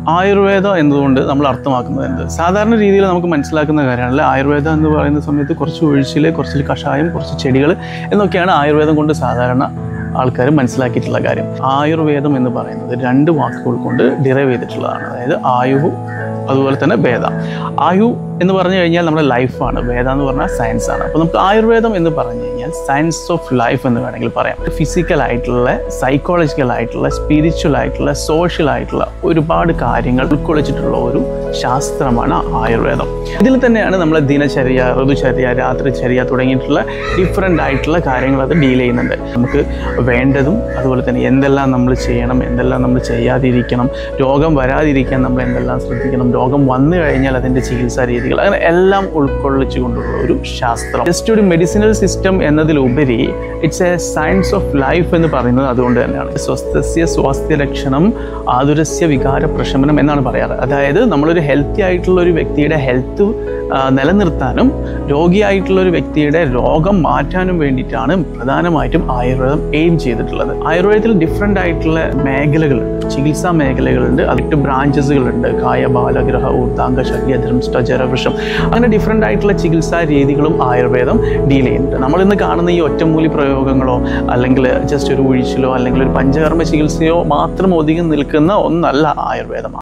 ആയുർവേദം എന്നതുകൊണ്ട് നമ്മൾ അർത്ഥമാക്കുന്നത് എന്ത് സാധാരണ രീതിയിൽ നമുക്ക് മനസ്സിലാക്കുന്ന കാര്യമാണല്ലോ ആയുർവേദം എന്ന് പറയുന്ന സമയത്ത് കുറച്ച് ഒഴിച്ചിൽ കുറച്ച് കഷായം കുറച്ച് ചെടികൾ എന്നൊക്കെയാണ് ആയുർവേദം കൊണ്ട് സാധാരണ ആൾക്കാർ മനസ്സിലാക്കിയിട്ടുള്ള കാര്യം ആയുർവേദം എന്ന് പറയുന്നത് രണ്ട് വാക്കുകൾ കൊണ്ട് ഡിറൈവ് ചെയ്തിട്ടുള്ളതാണ് അതായത് ആയുഹു അതുപോലെ തന്നെ വേദ ആയു എന്ന് പറഞ്ഞു കഴിഞ്ഞാൽ നമ്മുടെ ലൈഫാണ് വേദ എന്ന് പറഞ്ഞാൽ സയൻസ് ആണ് അപ്പോൾ നമുക്ക് ആയുർവേദം എന്ന് പറഞ്ഞു കഴിഞ്ഞാൽ സയൻസ് ഓഫ് ലൈഫ് എന്ന് വേണമെങ്കിൽ പറയാം ഫിസിക്കൽ ആയിട്ടുള്ള സൈക്കോളജിക്കൽ ആയിട്ടുള്ള സ്പിരിച്വൽ ആയിട്ടുള്ള സോഷ്യൽ ആയിട്ടുള്ള ഒരുപാട് കാര്യങ്ങൾ ഉൾക്കൊള്ളിച്ചിട്ടുള്ള ഒരു ശാസ്ത്രമാണ് ആയുർവേദം ഇതിൽ തന്നെയാണ് നമ്മളെ ദിനചര്യ ഋതുചര്യ രാത്രിചര്യ തുടങ്ങിയിട്ടുള്ള ഡിഫറെൻ്റ് ആയിട്ടുള്ള കാര്യങ്ങൾ അത് ഡീൽ ചെയ്യുന്നുണ്ട് നമുക്ക് വേണ്ടതും അതുപോലെ തന്നെ എന്തെല്ലാം നമ്മൾ ചെയ്യണം എന്തെല്ലാം നമ്മൾ ചെയ്യാതിരിക്കണം രോഗം വരാതിരിക്കാൻ നമ്മൾ എന്തെല്ലാം ശ്രദ്ധിക്കണം രോഗം വന്നു കഴിഞ്ഞാൽ അതിൻ്റെ ചികിത്സാ രീതികൾ അങ്ങനെ എല്ലാം ഉൾക്കൊള്ളിച്ചുകൊണ്ടുള്ള ഒരു ശാസ്ത്രം ജസ്റ്റ് ഒരു മെഡിസിനൽ സിസ്റ്റം എന്നതിലുപരി it's a science of life എന്ന് പറയുന്നത് അതുകൊണ്ട് തന്നെയാണ് സ്വസ്ഥസ്യ സ്വാസ്ഥ്യ ലക്ഷണം ആതുരസ്യ വികാര പ്രശമനം എന്നാണ് പറയാറ് അതായത് നമ്മളൊരു ഹെൽത്തി ആയിട്ടുള്ള ഒരു വ്യക്തിയുടെ ഹെൽത്ത് നിലനിർത്താനും രോഗിയായിട്ടുള്ള ഒരു വ്യക്തിയുടെ രോഗം മാറ്റാനും വേണ്ടിയിട്ടാണ് പ്രധാനമായിട്ടും ആയുർവേദം എയിം ചെയ്തിട്ടുള്ളത് ആയുർവേദത്തിൽ ഡിഫറെൻ്റ് ആയിട്ടുള്ള മേഖലകളുണ്ട് ചികിത്സാ മേഖലകളുണ്ട് അതിട്ട് ബ്രാഞ്ചസുകളുണ്ട് കായ ബാലഗ്രഹ ഊർത്താംഗ ശല്യധരം സ്റ്റജരവൃഷം അങ്ങനെ ഡിഫറെൻ്റ് ആയിട്ടുള്ള ചികിത്സാ രീതികളും ആയുർവേദം ഡീൽ ചെയ്യുന്നുണ്ട് നമ്മളിന്ന് കാണുന്ന ഈ ഒറ്റമൂലി പ്രയോഗങ്ങളോ അല്ലെങ്കിൽ ജസ്റ്റ് ഒരു ഒഴിച്ചിലോ അല്ലെങ്കിൽ ഒരു പഞ്ചകർമ്മ ചികിത്സയോ മാത്രം ഒതുങ്ങി നിൽക്കുന്ന ഒന്നല്ല ആയുർവേദം